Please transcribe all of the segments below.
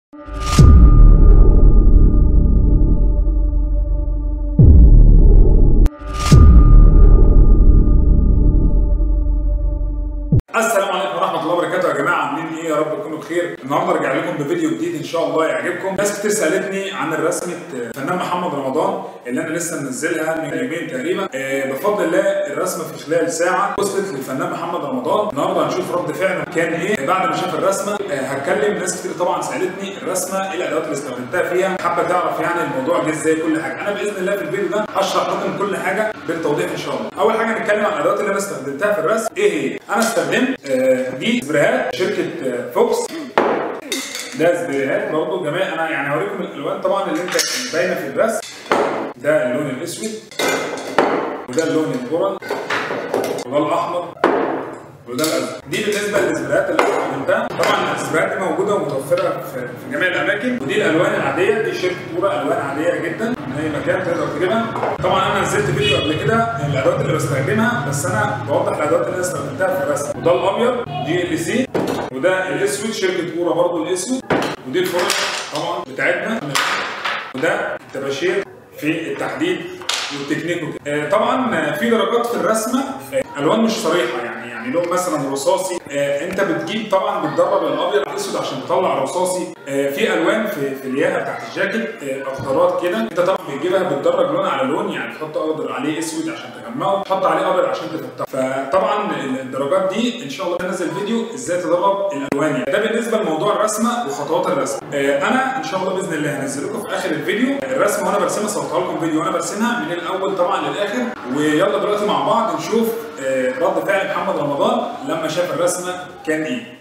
السلام عليكم ورحمه الله وبركاته يا جماعه عاملين ايه يا رب تكونوا بخير النهارده راجع لكم بفيديو جديد ان شاء الله يعجبكم ناس كتير سالتني عن الرسمه الفنان محمد رمضان اللي انا لسه منزلها من يومين تقريبا آه، بفضل الله الرسمه في خلال ساعه وصلت للفنان محمد رمضان النهارده هنشوف رد فعله كان ايه بعد ما شاف الرسمه آه، هتكلم ناس كتير طبعا سالتني الرسمه ايه الادوات اللي استخدمتها فيها حابه تعرف يعني الموضوع جه ازاي كل حاجه انا باذن الله في الفيديو ده هشرح لكم كل حاجه بالتوضيح ان شاء الله اول حاجه نتكلم عن الادوات اللي انا استخدمتها في الرسم ايه هي انا استخدمت آه، دي سبرايات شركه آه، فوكس ده سبرايات برضه جميع انا يعني هوريكم الالوان طبعا اللي انت باينه في الرسم ده اللون الاسود وده اللون البرد وده الاحمر وده الازرق دي بالنسبه للسبرايات اللي استخدمتها طبعا السبرايات دي موجوده ومتوفره في, في جميع الاماكن ودي الالوان العاديه دي شركه كوره الوان عاديه جدا من اي مكان تقدر تجيبها طبعا انا نزلت فيديو قبل كده الادوات اللي بستخدمها بس انا بوضح الادوات اللي انا استخدمتها في الرسم وده الابيض جي ال سي وده الاسود شركه كوره برضو الاسود ودي الفرش طبعا بتاعتنا وده الطباشير في التحديد والتكنيك وكده آه، طبعا في درجات في الرسمه آه، الوان مش صريحه يعني يعني لون مثلا رصاصي آه، انت بتجيب طبعا بتدرب الابيض على الاسود عشان تطلع رصاصي آه، في الوان في في الياقه بتاعت الجاكيت آه، اخضرات كده انت طبعا بتجيبها بتدرج لون على لون يعني تحط اخضر عليه اسود عشان تغمقه تحط عليه ابيض عشان تفتحه فطبعا الدرجات دي ان شاء الله هنزل فيديو ازاي تدرب الالوان يعني ده بالنسبه لموضوع الرسمه وخطوات الرسم آه، انا ان شاء الله باذن الله هنزل لكم في اخر الفيديو الرسمه وانا برسمها صورتها لكم فيديو وانا برسمها من الاول طبعا للاخر ويلا دلوقتي مع بعض نشوف آه، رد فعل محمد رمضان لما شاف الرسمه كان ايه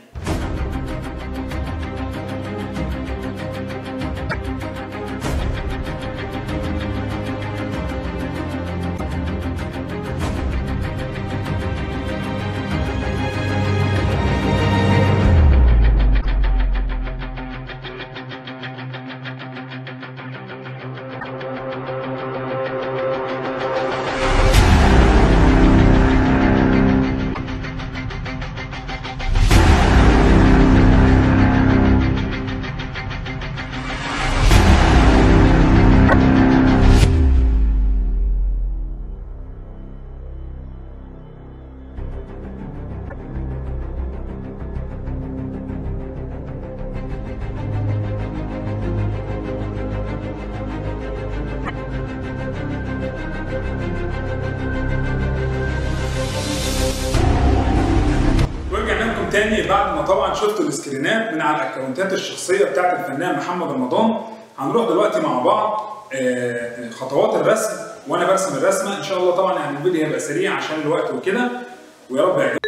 ورجعنا لكم تاني بعد ما طبعا شفتوا السكرينات من على الاكونتات الشخصيه بتاعت الفنان محمد رمضان هنروح دلوقتي مع بعض آه، خطوات الرسم وانا برسم الرسمه ان شاء الله طبعا يعني الفيديو هيبقى سريع عشان الوقت وكده ويا رب يعجبكم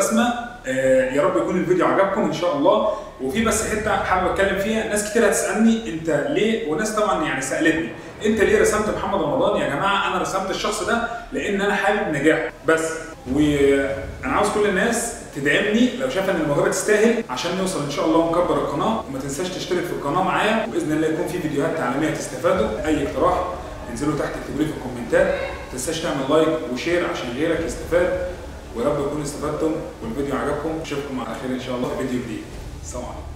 الرسمه آه، يا رب يكون الفيديو عجبكم ان شاء الله وفي بس حته حابب اتكلم فيها ناس كتير هتسالني انت ليه وناس طبعا يعني سالتني انت ليه رسمت محمد رمضان يا جماعه انا رسمت الشخص ده لان انا حابب نجاحه بس وانا عاوز كل الناس تدعمني لو شايف ان الموهبه تستاهل عشان نوصل ان شاء الله ونكبر القناه وما تنساش تشترك في القناه معايا وباذن الله يكون في فيديوهات تعليميه تستفادوا اي اقتراح انزلوا تحت اكتبوا لي في الكومنتات ما تنساش تعمل لايك وشير عشان غيرك يستفاد ويا رب تكونوا استفدتم والفيديو عجبكم اشوفكم على خير ان شاء الله في فيديو جديد سلام عليكم